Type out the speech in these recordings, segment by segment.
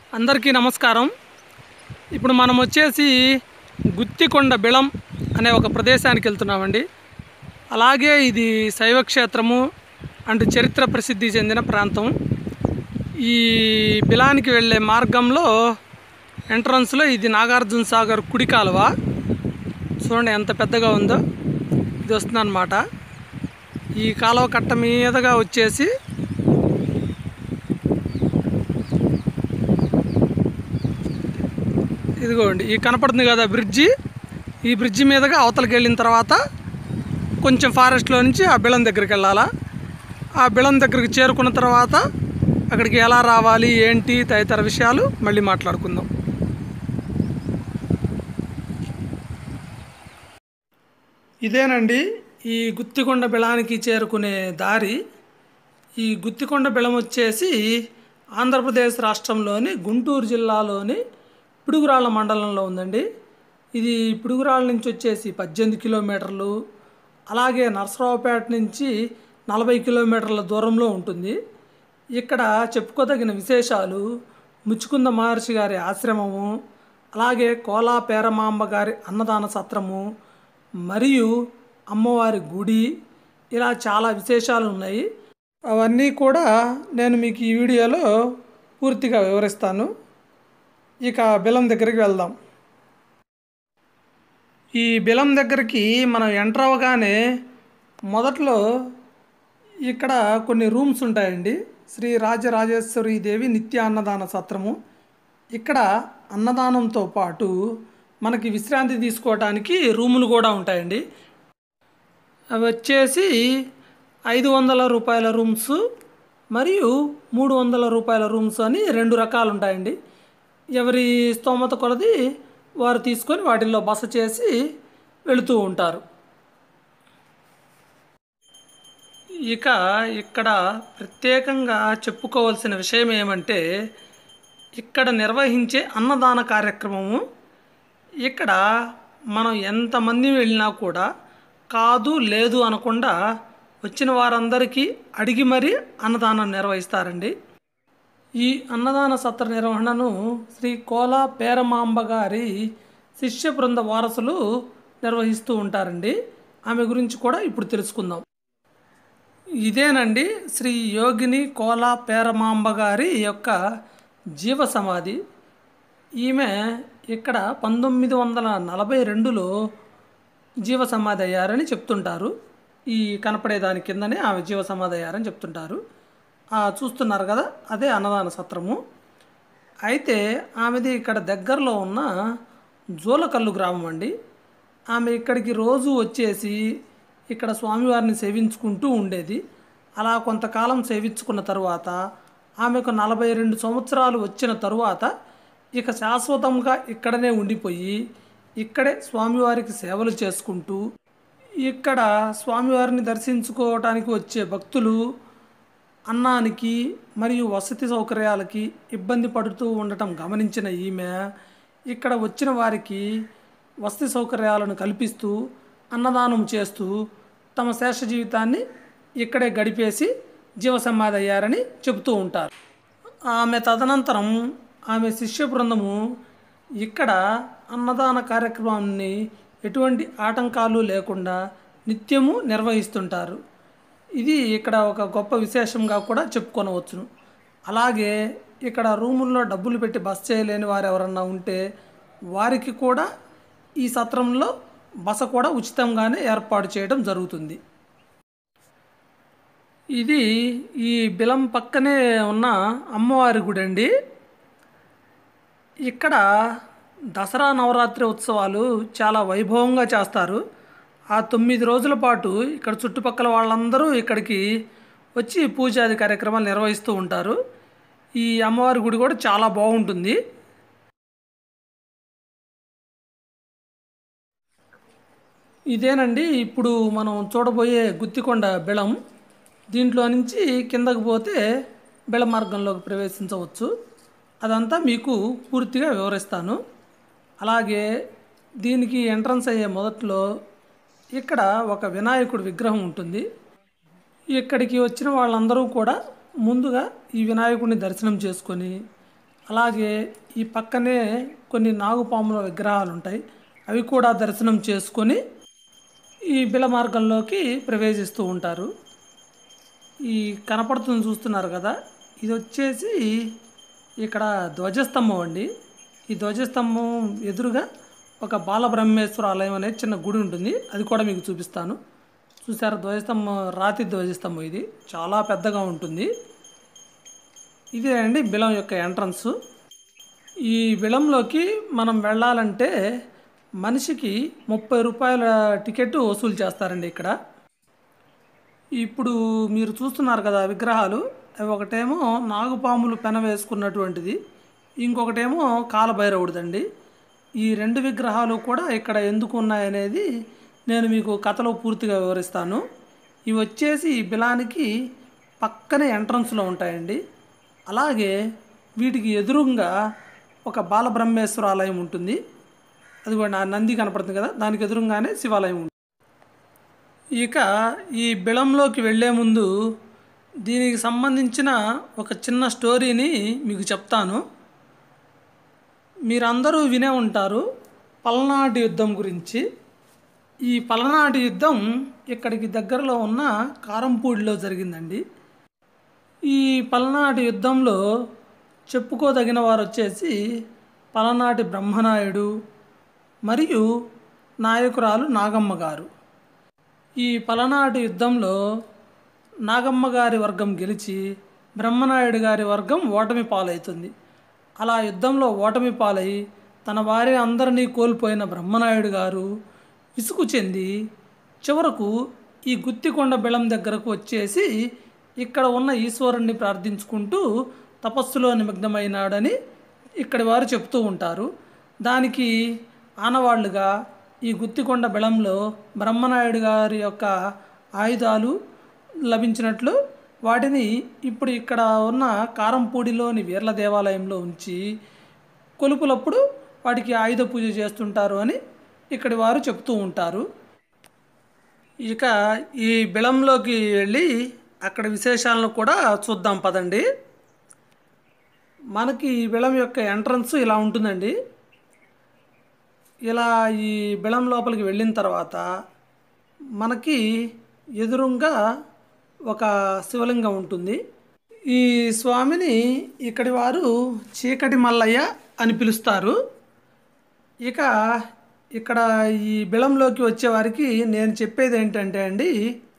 అందరికీ నమస్కారం ఇప్పుడు మనం వచ్చేసి గుత్తికొండ బిళం అనే ఒక ప్రదేశానికి వెళ్తున్నామండి అలాగే ఇది శైవ క్షేత్రము అండ్ చరిత్ర ప్రసిద్ధి చెందిన ప్రాంతం ఈ బిలానికి వెళ్ళే మార్గంలో ఎంట్రన్స్లో ఇది నాగార్జున సాగర్ కుడి కాలువ చూడండి ఎంత పెద్దగా ఉందో ఇది వస్తుందన్నమాట ఈ కాలువ కట్ట మీదగా వచ్చేసి ఇదిగోండి ఈ కనపడుతుంది కదా బ్రిడ్జి ఈ బ్రిడ్జి మీదుగా అవతలకి వెళ్ళిన తర్వాత కొంచెం ఫారెస్ట్లో నుంచి ఆ బిళం దగ్గరికి వెళ్ళాలా ఆ బిళం దగ్గరికి చేరుకున్న తర్వాత అక్కడికి ఎలా రావాలి ఏంటి తదితర విషయాలు మళ్ళీ మాట్లాడుకుందాం ఇదేనండి ఈ గుత్తికొండ బిళానికి చేరుకునే దారి ఈ గుత్తికొండ బిళం వచ్చేసి ఆంధ్రప్రదేశ్ రాష్ట్రంలోని గుంటూరు జిల్లాలోని పిడుగురాళ్ళ మండలంలో ఉందండి ఇది పిడుగురాళ్ళ నుంచి వచ్చేసి పద్దెనిమిది కిలోమీటర్లు అలాగే నరసరావుపేట నుంచి నలభై కిలోమీటర్ల దూరంలో ఉంటుంది ఇక్కడ చెప్పుకోదగిన విశేషాలు ముచ్చుకుంద మహర్షి గారి ఆశ్రమము అలాగే కోలా పేరమాంబ గారి అన్నదాన సత్రము మరియు అమ్మవారి గుడి ఇలా చాలా విశేషాలు ఉన్నాయి అవన్నీ కూడా నేను మీకు ఈ వీడియోలో పూర్తిగా వివరిస్తాను ఇక బిలం దగ్గరికి వెళ్దాం ఈ బిలం దగ్గరికి మనం ఎంటర్ అవ్వగానే మొదట్లో ఇక్కడ కొన్ని రూమ్స్ ఉంటాయండి శ్రీ రాజరాజేశ్వరి దేవి నిత్య అన్నదాన సత్రము ఇక్కడ అన్నదానంతో పాటు మనకి విశ్రాంతి తీసుకోవడానికి రూములు కూడా ఉంటాయండి అవి వచ్చేసి ఐదు వందల రూపాయల రూమ్స్ మరియు మూడు వందల రూపాయల రూమ్స్ అని రెండు రకాలు ఉంటాయండి ఎవరి స్తోమత కొలది వారు తీసుకొని వాటిల్లో బస చేసి వెళుతూ ఉంటారు ఇక ఇక్కడ ప్రత్యేకంగా చెప్పుకోవాల్సిన విషయం ఏమంటే ఇక్కడ నిర్వహించే అన్నదాన కార్యక్రమము ఇక్కడ మనం ఎంతమంది వెళ్ళినా కూడా కాదు లేదు అనకుండా వచ్చిన వారందరికీ అడిగి మరీ అన్నదానం నిర్వహిస్తారండి ఈ అన్నదాన సత్ర నిర్వహణను శ్రీ కోలా పేరమాంబ గారి శిష్య బృంద వారసులు నిర్వహిస్తూ ఉంటారండి ఆమె గురించి కూడా ఇప్పుడు తెలుసుకుందాం ఇదేనండి శ్రీ యోగిని కోలా పేరమాంబ గారి యొక్క జీవ సమాధి ఈమె ఇక్కడ పంతొమ్మిది వందల నలభై రెండులో జీవ సమాధి అయ్యారని చెప్తుంటారు ఈ కనపడే దాని కిందనే ఆమె జీవ సమాధి అయ్యారని చెప్తుంటారు ఆ చూస్తున్నారు కదా అదే అన్నదాన సత్రము అయితే ఆమెది ఇక్కడ దగ్గరలో ఉన్న జోలకల్లు గ్రామం అండి ఆమె ఇక్కడికి రోజు వచ్చేసి ఇక్కడ స్వామివారిని సేవించుకుంటూ ఉండేది అలా కొంతకాలం సేవించుకున్న తరువాత ఆమెకు నలభై రెండు సంవత్సరాలు వచ్చిన తరువాత ఇక శాశ్వతంగా ఇక్కడనే ఉండిపోయి ఇక్కడే స్వామివారికి సేవలు చేసుకుంటూ ఇక్కడ స్వామివారిని దర్శించుకోవటానికి వచ్చే భక్తులు అన్నానికి మరియు వసతి సౌకర్యాలకి ఇబ్బంది పడుతూ ఉండటం గమనించిన ఈమె ఇక్కడ వచ్చిన వారికి వసతి సౌకర్యాలను కల్పిస్తూ అన్నదానం చేస్తూ తమ శేష జీవితాన్ని ఇక్కడే గడిపేసి జీవసమాధి అయ్యారని చెబుతూ ఉంటారు ఆమె తదనంతరం ఆమె శిష్య బృందము ఇక్కడ అన్నదాన కార్యక్రమాన్ని ఎటువంటి ఆటంకాలు లేకుండా నిత్యము నిర్వహిస్తుంటారు ఇది ఇక్కడ ఒక గొప్ప విశేషంగా కూడా చెప్పుకొనవచ్చును అలాగే ఇక్కడ రూముల్లో డబ్బులు పెట్టి బస చేయలేని వారు ఎవరన్నా ఉంటే వారికి కూడా ఈ సత్రంలో బస కూడా ఉచితంగానే ఏర్పాటు చేయడం జరుగుతుంది ఇది ఈ బిలం పక్కనే ఉన్న అమ్మవారి గుడి అండి ఇక్కడ దసరా నవరాత్రి ఉత్సవాలు చాలా వైభవంగా చేస్తారు ఆ తొమ్మిది రోజుల పాటు ఇక్కడ చుట్టుపక్కల వాళ్ళందరూ ఇక్కడికి వచ్చి పూజాది కార్యక్రమాలు నిర్వహిస్తూ ఉంటారు ఈ అమ్మవారి గుడి కూడా చాలా బాగుంటుంది ఇదేనండి ఇప్పుడు మనం చూడబోయే గుత్తికొండ బిళం దీంట్లో నుంచి కిందకు పోతే బిళ మార్గంలోకి ప్రవేశించవచ్చు అదంతా మీకు పూర్తిగా వివరిస్తాను అలాగే దీనికి ఎంట్రన్స్ అయ్యే మొదట్లో ఇక్కడ ఒక వినాయకుడి విగ్రహం ఉంటుంది ఇక్కడికి వచ్చిన వాళ్ళందరూ కూడా ముందుగా ఈ వినాయకుడిని దర్శనం చేసుకొని అలాగే ఈ పక్కనే కొన్ని నాగుపాముల విగ్రహాలు ఉంటాయి అవి కూడా దర్శనం చేసుకొని ఈ బిల మార్గంలోకి ప్రవేశిస్తూ ఉంటారు ఈ కనపడుతుంది చూస్తున్నారు కదా ఇది వచ్చేసి ఇక్కడ ధ్వజస్తంభం అండి ఈ ధ్వజస్తంభం ఎదురుగా ఒక బాలబ్రహ్మేశ్వర ఆలయం అనేది చిన్న గుడి ఉంటుంది అది కూడా మీకు చూపిస్తాను చూసారా ధ్వజస్తంభం రాతి ధ్వజస్తంభం ఇది చాలా పెద్దగా ఉంటుంది ఇదే అండి బిలం యొక్క ఎంట్రన్స్ ఈ బిలంలోకి మనం వెళ్ళాలంటే మనిషికి ముప్పై రూపాయల టికెట్ వసూలు చేస్తారండి ఇక్కడ ఇప్పుడు మీరు చూస్తున్నారు కదా విగ్రహాలు అవి ఒకటేమో నాగుపాములు పెన వేసుకున్నటువంటిది ఇంకొకటేమో కాలభైరవుడిదండి ఈ రెండు విగ్రహాలు కూడా ఇక్కడ ఎందుకు ఉన్నాయనేది నేను మీకు కథలో పూర్తిగా వివరిస్తాను ఇవి వచ్చేసి ఈ బిలానికి పక్కనే ఎంట్రన్స్లో ఉంటాయండి అలాగే వీటికి ఎదురుగా ఒక బాలబ్రహ్మేశ్వర ఆలయం ఉంటుంది అది కూడా నా నంది కనపడుతుంది కదా దానికి ఎదురుగానే శివాలయం ఉంటుంది ఇక ఈ బిళంలోకి వెళ్ళే ముందు దీనికి సంబంధించిన ఒక చిన్న స్టోరీని మీకు చెప్తాను మీరందరూ వినే ఉంటారు పల్నాటి యుద్ధం గురించి ఈ పల్నాటి యుద్ధం ఇక్కడికి దగ్గరలో ఉన్న కారంపూడిలో జరిగిందండి ఈ పల్నాటి యుద్ధంలో చెప్పుకోదగిన వారు వచ్చేసి పలనాటి బ్రహ్మనాయుడు మరియు నాయకురాలు నాగమ్మ గారు ఈ పలనాటి యుద్ధంలో నాగమ్మ గారి వర్గం గెలిచి బ్రహ్మనాయుడు గారి వర్గం ఓటమి పాలవుతుంది అలా యుద్ధంలో ఓటమి పాలై తన వారి అందరినీ కోల్పోయిన బ్రహ్మనాయుడు గారు విసుగు చెంది చివరకు ఈ గుత్తికొండ బెళం దగ్గరకు వచ్చేసి ఇక్కడ ఉన్న ఈశ్వరుణ్ణి ప్రార్థించుకుంటూ తపస్సులో నిమగ్నమైనాడని ఇక్కడి వారు చెప్తూ ఉంటారు దానికి ఆనవాళ్లుగా ఈ గుత్తికొండ బెళంలో బ్రహ్మనాయుడు గారి యొక్క ఆయుధాలు లభించినట్లు వాటిని ఇప్పుడు ఇక్కడ ఉన్న కారంపూడిలోని వీర్ల దేవాలయంలో ఉంచి కొలుపులప్పుడు వాటికి ఆయుధ పూజ చేస్తుంటారు అని ఇక్కడి వారు చెప్తూ ఉంటారు ఇక ఈ బిళంలోకి వెళ్ళి అక్కడ విశేషాలను కూడా చూద్దాం పదండి మనకి ఈ బిళం యొక్క ఎంట్రన్స్ ఇలా ఉంటుందండి ఇలా ఈ బిళం లోపలికి వెళ్ళిన తర్వాత మనకి ఎదురుగా ఒక శివలింగం ఉంటుంది ఈ స్వామిని ఇక్కడి వారు చీకటి మల్లయ్య అని పిలుస్తారు ఇక ఇక్కడ ఈ బిళంలోకి వచ్చేవారికి నేను చెప్పేది ఏంటంటే అండి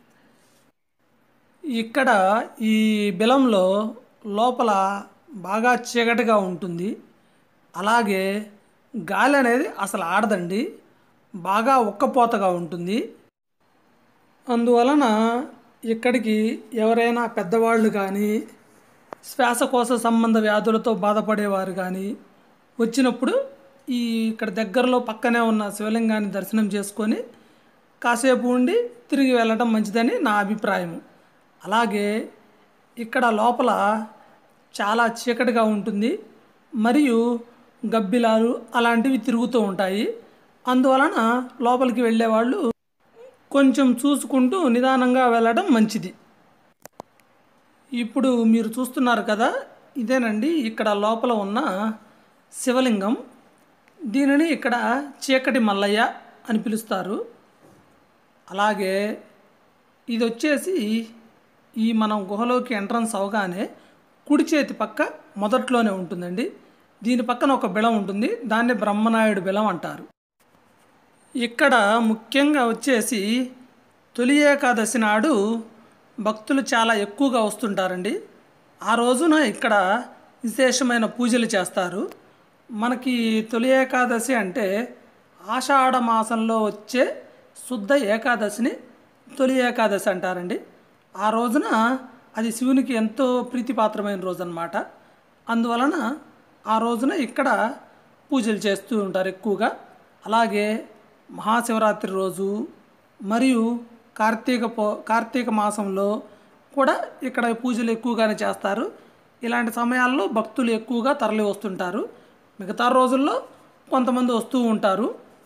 ఇక్కడ ఈ బిలంలో లోపల బాగా చీకటిగా ఉంటుంది అలాగే గాలి అనేది అసలు ఆడదండి బాగా ఉక్కపోతగా ఉంటుంది అందువలన ఇక్కడికి ఎవరైనా పెద్దవాళ్ళు కానీ శ్వాసకోశ సంబంధ వ్యాధులతో బాధపడేవారు కానీ వచ్చినప్పుడు ఈ ఇక్కడ దగ్గరలో పక్కనే ఉన్న శివలింగాన్ని దర్శనం చేసుకొని కాసేపు ఉండి తిరిగి వెళ్ళడం మంచిదని నా అభిప్రాయం అలాగే ఇక్కడ లోపల చాలా చీకటిగా ఉంటుంది మరియు గబ్బిలాలు అలాంటివి తిరుగుతూ ఉంటాయి అందువలన లోపలికి వెళ్ళేవాళ్ళు కొంచెం చూసుకుంటూ నిదానంగా వెళ్ళడం మంచిది ఇప్పుడు మీరు చూస్తున్నారు కదా ఇదేనండి ఇక్కడ లోపల ఉన్న శివలింగం దీనిని ఇక్కడ చీకటి మల్లయ్య అని పిలుస్తారు అలాగే ఇది వచ్చేసి ఈ మనం గుహలోకి ఎంట్రన్స్ అవగానే కుడి చేతి పక్క మొదట్లోనే ఉంటుందండి దీని పక్కన ఒక బిలం ఉంటుంది దాన్ని బ్రహ్మనాయుడు బిలం అంటారు ఇక్కడ ముఖ్యంగా వచ్చేసి తొలి ఏకాదశి నాడు భక్తులు చాలా ఎక్కువగా వస్తుంటారండి ఆ రోజున ఇక్కడ విశేషమైన పూజలు చేస్తారు మనకి తొలి ఏకాదశి అంటే ఆషాఢ మాసంలో వచ్చే శుద్ధ ఏకాదశిని తొలి ఏకాదశి అంటారండి ఆ రోజున అది శివునికి ఎంతో ప్రీతిపాత్రమైన రోజు అన్నమాట అందువలన ఆ రోజున ఇక్కడ పూజలు చేస్తూ ఉంటారు ఎక్కువగా అలాగే మహాశివరాత్రి రోజు మరియు కార్తీక పో కార్తీక మాసంలో కూడా ఇక్కడ పూజలు ఎక్కువగానే చేస్తారు ఇలాంటి సమయాల్లో భక్తులు ఎక్కువగా తరలి వస్తుంటారు మిగతా రోజుల్లో కొంతమంది వస్తూ ఉంటారు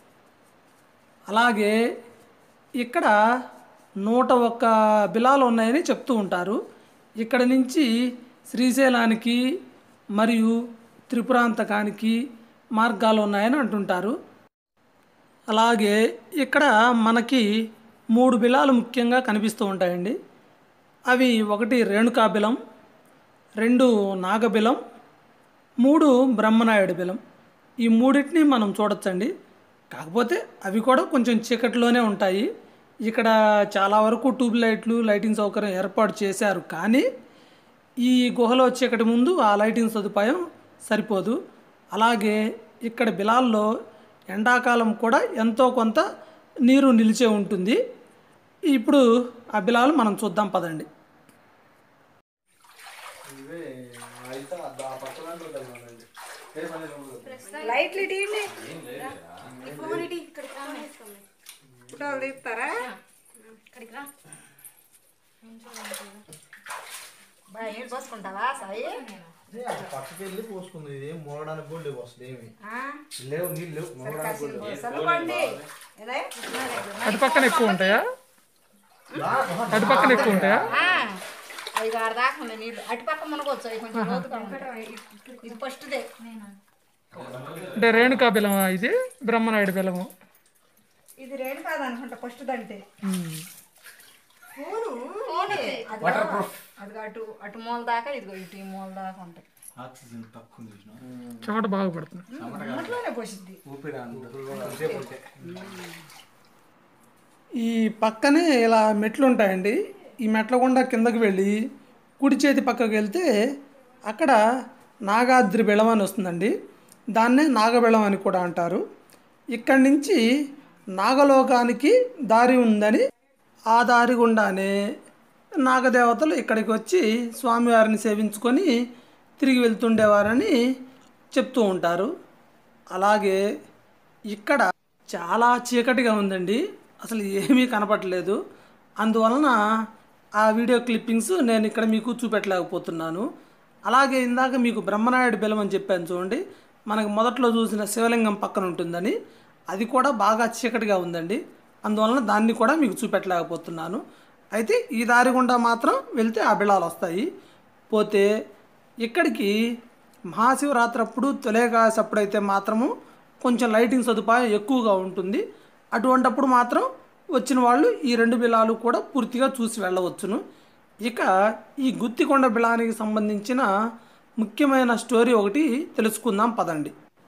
అలాగే ఇక్కడ నూట ఒక్క బిలాలు ఉన్నాయని చెప్తూ ఉంటారు ఇక్కడ నుంచి శ్రీశైలానికి మరియు త్రిపురాంతకానికి మార్గాలు ఉన్నాయని అంటుంటారు అలాగే ఇక్కడ మనకి మూడు బిలాలు ముఖ్యంగా కనిపిస్తూ ఉంటాయండి అవి ఒకటి రేణుకా బిలం రెండు నాగబిలం మూడు బ్రహ్మనాయుడు బిలం ఈ మూడింటిని మనం చూడొచ్చండి కాకపోతే అవి కూడా కొంచెం చీకటిలోనే ఉంటాయి ఇక్కడ చాలా వరకు ట్యూబ్ లైట్లు లైటింగ్ సౌకర్యం ఏర్పాటు చేశారు కానీ ఈ గుహలో చీకటి ముందు ఆ లైటింగ్ సదుపాయం సరిపోదు అలాగే ఇక్కడ బిలాల్లో ఎండాకాలం కూడా ఎంతో కొంత నీరు నిలిచే ఉంటుంది ఇప్పుడు ఆ బిలాలు మనం చూద్దాం పదండి ఇవే అయితే ఆ పక్క దాంట్లో వెళ్ళాలండి ఏ పని లేదు. లైట్లు ఇటీయండి ఫోటోలు తీస్తారా బాగా నీళ్ళు పోసుకుంటావా సాయి ఏ, ఆ పక్కకి వెళ్ళి పోసుకుంది ఇది ఏం మోగడానికి కూడా లేవు అసలు ఏమి ఆ? లేవు నీళ్ళు లేవు మోగడానికి కూడా లేవు చదువుకోండి ఏదే? అటు పక్కన ఎక్కువ ఉంటాయా లా, ఆహా, అటు పక్కన ఎక్కువ ఉంటాయా ఆ, ఐదు ఆరు దాకా ఉన్నాయి నీళ్ళు అటు పక్క మునగొచ్చు అవి కొంచెం లోతుగా ఉంటాయి ఇది ఫస్ట్దే అంటే రేణుకా బిలమా ఇది బ్రహ్మనాయుడు బిలము ఇది రేణు కాదనుకుంటా ఫస్ట్ దంటే ఫోను అది అది అటు అటు మూల దాకా ఇదిగో ఇటు ఈ మూల దాకా ఉంటాయి ఆక్సిజన్ తక్కువ ఉంది చూసినా? చెమట బాగుపడుతుంది అట్లోనే పోసిద్ది ఊపిరి అంతసేపు ఉంటే ఈ పక్కనే ఇలా మెట్లు ఉంటాయండి ఈ మెట్ల గుండా కిందకి వెళ్ళి కుడి చేతి పక్కకి వెళ్తే అక్కడ నాగాద్రి బెళం అని వస్తుందండి దాన్నే నాగబెళం అని కూడా అంటారు ఇక్కడి నుంచి నాగలోకానికి దారి ఉందని ఆ దారి గుండానే నాగదేవతలు ఇక్కడికి వచ్చి స్వామివారిని సేవించుకొని తిరిగి వెళ్తుండేవారని చెప్తూ ఉంటారు అలాగే ఇక్కడ చాలా చీకటిగా ఉందండి అసలు ఏమీ కనపడలేదు అందువలన ఆ వీడియో క్లిప్పింగ్స్ నేను ఇక్కడ మీకు చూపెట్టలేకపోతున్నాను అలాగే ఇందాక మీకు బ్రహ్మనాయుడు బెలం అని చెప్పాను చూడండి మనకు మొదట్లో చూసిన శివలింగం పక్కన ఉంటుందని అది కూడా బాగా చీకటిగా ఉందండి అందువలన దాన్ని కూడా మీకు చూపెట్టలేకపోతున్నాను అయితే ఈ దారి గుండా మాత్రం వెళ్తే ఆ బిళాలు వస్తాయి పోతే ఇక్కడికి మహాశివరాత్రి అప్పుడు తొలేకాశ అప్పుడైతే మాత్రము కొంచెం లైటింగ్ సదుపాయం ఎక్కువగా ఉంటుంది అటువంటప్పుడు మాత్రం వచ్చిన వాళ్ళు ఈ రెండు బిలాలు కూడా పూర్తిగా చూసి వెళ్ళవచ్చును ఇక ఈ గుత్తికొండ బిలానికి సంబంధించిన ముఖ్యమైన స్టోరీ ఒకటి తెలుసుకుందాం పదండి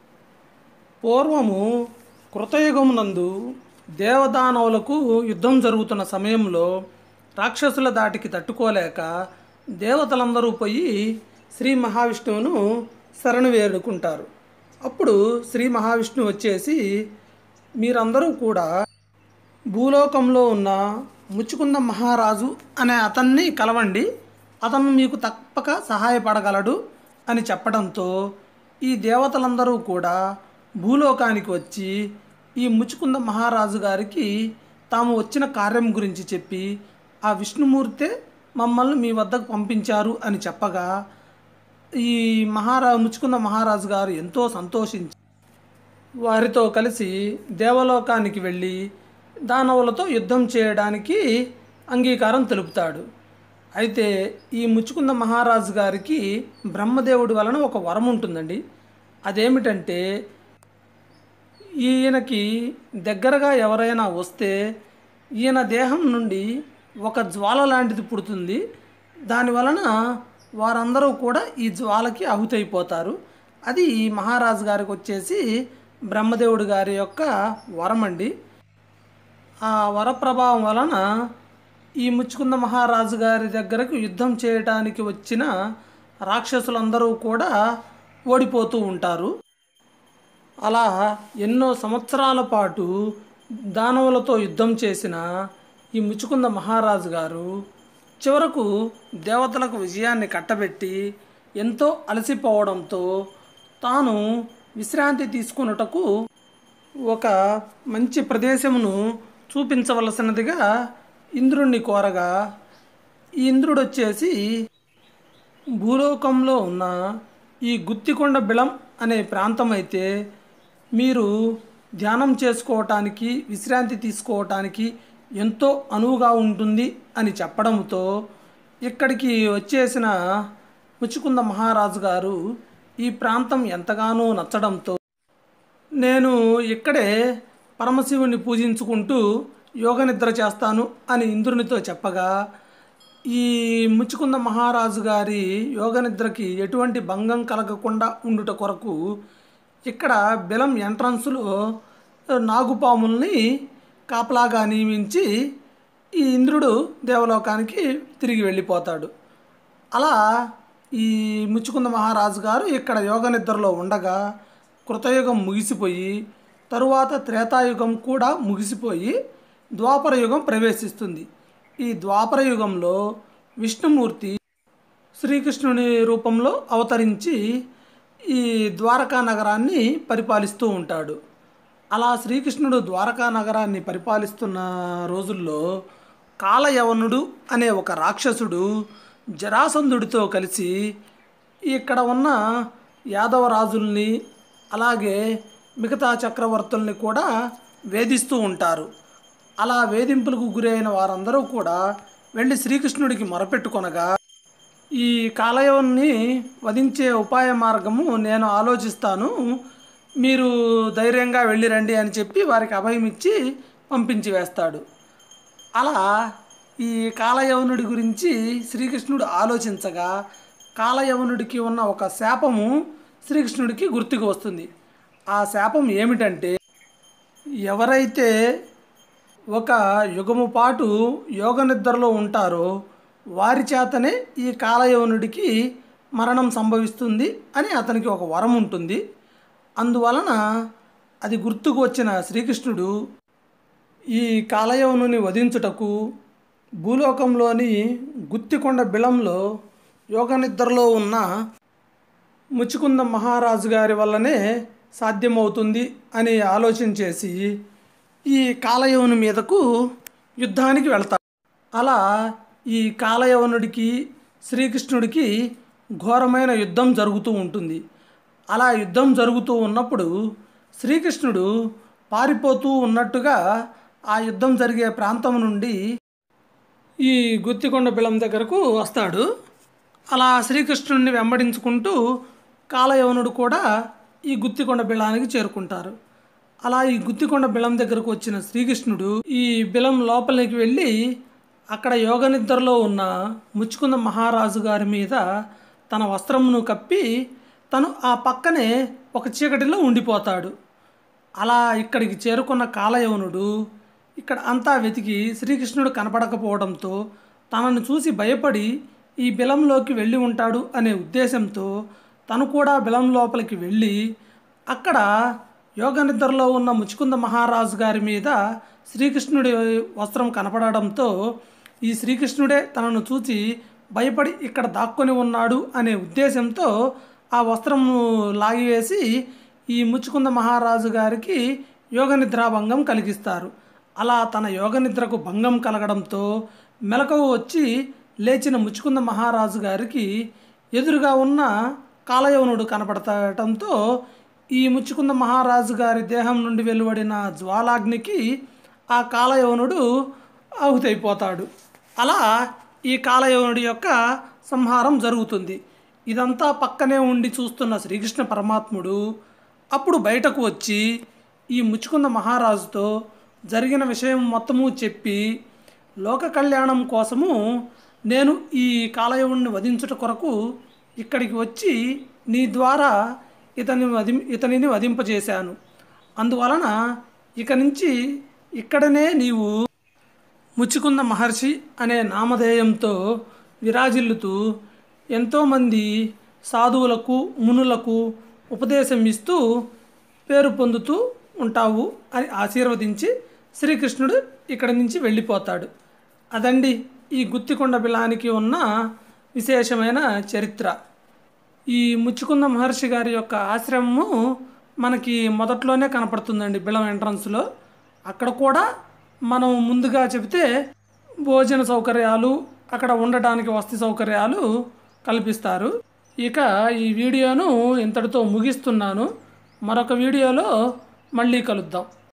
పూర్వము కృతయుగమునందు దేవదానవులకు యుద్ధం జరుగుతున్న సమయంలో రాక్షసుల దాటికి తట్టుకోలేక దేవతలందరూ పోయి శ్రీ మహావిష్ణువును శరణు వేడుకుంటారు అప్పుడు శ్రీ మహావిష్ణువు వచ్చేసి మీరందరూ కూడా భూలోకంలో ఉన్న ముచ్చుకుంద మహారాజు అనే అతన్ని కలవండి అతను మీకు తప్పక సహాయపడగలడు అని చెప్పడంతో ఈ దేవతలందరూ కూడా భూలోకానికి వచ్చి ఈ ముచ్చుకుంద మహారాజు గారికి తాము వచ్చిన కార్యం గురించి చెప్పి ఆ విష్ణుమూర్తే మమ్మల్ని మీ వద్దకు పంపించారు అని చెప్పగా ఈ మహారా ముచ్చుకుంద మహారాజు గారు ఎంతో సంతోషించి వారితో కలిసి దేవలోకానికి వెళ్ళి దానవులతో యుద్ధం చేయడానికి అంగీకారం తెలుపుతాడు అయితే ఈ ముచ్చుకుంద మహారాజు గారికి బ్రహ్మదేవుడి వలన ఒక వరం ఉంటుందండి అదేమిటంటే ఈయనకి దగ్గరగా ఎవరైనా వస్తే ఈయన దేహం నుండి ఒక జ్వాల లాంటిది పుడుతుంది దాని వలన వారందరూ కూడా ఈ జ్వాలకి ఆహుతైపోతారు అది ఈ మహారాజు గారికి వచ్చేసి బ్రహ్మదేవుడి గారి యొక్క వరం అండి ఆ వర ప్రభావం వలన ఈ ముచ్చుకుంద మహారాజు గారి దగ్గరకు యుద్ధం చేయటానికి వచ్చిన రాక్షసులందరూ కూడా ఓడిపోతూ ఉంటారు అలా ఎన్నో సంవత్సరాల పాటు దానవులతో యుద్ధం చేసిన ఈ ముచ్చుకుంద మహారాజు గారు చివరకు దేవతలకు విజయాన్ని కట్టబెట్టి ఎంతో అలసిపోవడంతో తాను విశ్రాంతి తీసుకున్నటకు ఒక మంచి ప్రదేశమును చూపించవలసినదిగా ఇంద్రుణ్ణి కోరగా ఈ ఇంద్రుడు వచ్చేసి భూలోకంలో ఉన్న ఈ గుత్తికొండ బిళం అనే ప్రాంతం అయితే మీరు ధ్యానం చేసుకోవటానికి విశ్రాంతి తీసుకోవటానికి ఎంతో అనువుగా ఉంటుంది అని చెప్పడంతో ఇక్కడికి వచ్చేసిన ముచ్చుకుంద మహారాజు గారు ఈ ప్రాంతం ఎంతగానో నచ్చడంతో నేను ఇక్కడే పరమశివుని పూజించుకుంటూ యోగ నిద్ర చేస్తాను అని ఇంద్రునితో చెప్పగా ఈ ముచ్చుకుంద మహారాజు గారి యోగ నిద్రకి ఎటువంటి భంగం కలగకుండా ఉండుట కొరకు ఇక్కడ బిలం ఎంట్రన్స్లో నాగుపాముల్ని కాపలాగా నియమించి ఈ ఇంద్రుడు దేవలోకానికి తిరిగి వెళ్ళిపోతాడు అలా ఈ ముచ్చుకుంద మహారాజు గారు ఇక్కడ యోగ నిద్రలో ఉండగా కృతయుగం ముగిసిపోయి తరువాత త్రేతాయుగం కూడా ముగిసిపోయి ద్వాపర యుగం ప్రవేశిస్తుంది ఈ ద్వాపర యుగంలో విష్ణుమూర్తి శ్రీకృష్ణుని రూపంలో అవతరించి ఈ ద్వారకా నగరాన్ని పరిపాలిస్తూ ఉంటాడు అలా శ్రీకృష్ణుడు ద్వారకా నగరాన్ని పరిపాలిస్తున్న రోజుల్లో కాలయవనుడు అనే ఒక రాక్షసుడు జరాసంధుడితో కలిసి ఇక్కడ ఉన్న యాదవ రాజుల్ని అలాగే మిగతా చక్రవర్తుల్ని కూడా వేధిస్తూ ఉంటారు అలా వేధింపులకు గురైన వారందరూ కూడా వెళ్ళి శ్రీకృష్ణుడికి మొరపెట్టుకొనగా ఈ కాలయవన్ని వధించే ఉపాయ మార్గము నేను ఆలోచిస్తాను మీరు ధైర్యంగా వెళ్ళిరండి అని చెప్పి వారికి అభయం ఇచ్చి పంపించి వేస్తాడు అలా ఈ కాలయవనుడి గురించి శ్రీకృష్ణుడు ఆలోచించగా కాలయవనుడికి ఉన్న ఒక శాపము శ్రీకృష్ణుడికి గుర్తుకు వస్తుంది ఆ శాపం ఏమిటంటే ఎవరైతే ఒక యుగము పాటు యోగ నిద్రలో ఉంటారో వారి చేతనే ఈ కాలయవనుడికి మరణం సంభవిస్తుంది అని అతనికి ఒక వరం ఉంటుంది అందువలన అది గుర్తుకు వచ్చిన శ్రీకృష్ణుడు ఈ కాలయవనుని వధించుటకు భూలోకంలోని గుత్తికొండ బిలంలో యోగ నిద్రలో ఉన్న ముచ్చుకుంద మహారాజు గారి వల్లనే సాధ్యమవుతుంది అని ఆలోచన చేసి ఈ కాలయవను మీదకు యుద్ధానికి వెళ్తాడు అలా ఈ కాలయవనుడికి శ్రీకృష్ణుడికి ఘోరమైన యుద్ధం జరుగుతూ ఉంటుంది అలా యుద్ధం జరుగుతూ ఉన్నప్పుడు శ్రీకృష్ణుడు పారిపోతూ ఉన్నట్టుగా ఆ యుద్ధం జరిగే ప్రాంతం నుండి ఈ గుత్తికొండ బిలం దగ్గరకు వస్తాడు అలా శ్రీకృష్ణుడిని వెంబడించుకుంటూ కాలయవనుడు కూడా ఈ గుత్తికొండ బిలానికి చేరుకుంటారు అలా ఈ గుత్తికొండ బిలం దగ్గరకు వచ్చిన శ్రీకృష్ణుడు ఈ బిలం లోపలికి వెళ్ళి అక్కడ యోగ నిద్రలో ఉన్న ముచ్చుకుంద మహారాజు గారి మీద తన వస్త్రమును కప్పి తను ఆ పక్కనే ఒక చీకటిలో ఉండిపోతాడు అలా ఇక్కడికి చేరుకున్న కాలయవనుడు ఇక్కడ అంతా వెతికి శ్రీకృష్ణుడు కనపడకపోవడంతో తనను చూసి భయపడి ఈ బిలంలోకి వెళ్ళి ఉంటాడు అనే ఉద్దేశంతో తను కూడా బిలం లోపలికి వెళ్ళి అక్కడ యోగ నిద్రలో ఉన్న ముచుకుంద మహారాజు గారి మీద శ్రీకృష్ణుడి వస్త్రం కనపడడంతో ఈ శ్రీకృష్ణుడే తనను చూసి భయపడి ఇక్కడ దాక్కొని ఉన్నాడు అనే ఉద్దేశంతో ఆ వస్త్రంను లాగివేసి ఈ ముచ్చుకుంద మహారాజు గారికి యోగ నిద్రాభంగం కలిగిస్తారు అలా తన యోగ నిద్రకు భంగం కలగడంతో మెలకువ వచ్చి లేచిన ముచ్చుకుంద మహారాజు గారికి ఎదురుగా ఉన్న కాలయవనుడు కనపడటంతో ఈ ముచ్చుకుంద మహారాజు గారి దేహం నుండి వెలువడిన జ్వాలాగ్నికి ఆ కాలయవనుడు ఆహుతైపోతాడు అలా ఈ కాలయవనుడి యొక్క సంహారం జరుగుతుంది ఇదంతా పక్కనే ఉండి చూస్తున్న శ్రీకృష్ణ పరమాత్ముడు అప్పుడు బయటకు వచ్చి ఈ ముచ్చుకుంద మహారాజుతో జరిగిన విషయం మొత్తము చెప్పి లోక కళ్యాణం కోసము నేను ఈ కాలయవుణ్ణి వధించుట కొరకు ఇక్కడికి వచ్చి నీ ద్వారా ఇతని వధి ఇతనిని వధింపజేశాను అందువలన ఇక నుంచి ఇక్కడనే నీవు ముచ్చుకుంద మహర్షి అనే నామధేయంతో విరాజిల్లుతూ ఎంతోమంది సాధువులకు మునులకు ఉపదేశం ఇస్తూ పేరు పొందుతూ ఉంటావు అని ఆశీర్వదించి శ్రీకృష్ణుడు ఇక్కడి నుంచి వెళ్ళిపోతాడు అదండి ఈ గుత్తికొండ బిలానికి ఉన్న విశేషమైన చరిత్ర ఈ ముచ్చుకుంద మహర్షి గారి యొక్క ఆశ్రమము మనకి మొదట్లోనే కనపడుతుందండి బిలం ఎంట్రన్స్లో అక్కడ కూడా మనం ముందుగా చెబితే భోజన సౌకర్యాలు అక్కడ ఉండటానికి వసతి సౌకర్యాలు కల్పిస్తారు ఇక ఈ వీడియోను ఇంతటితో ముగిస్తున్నాను మరొక వీడియోలో మళ్ళీ కలుద్దాం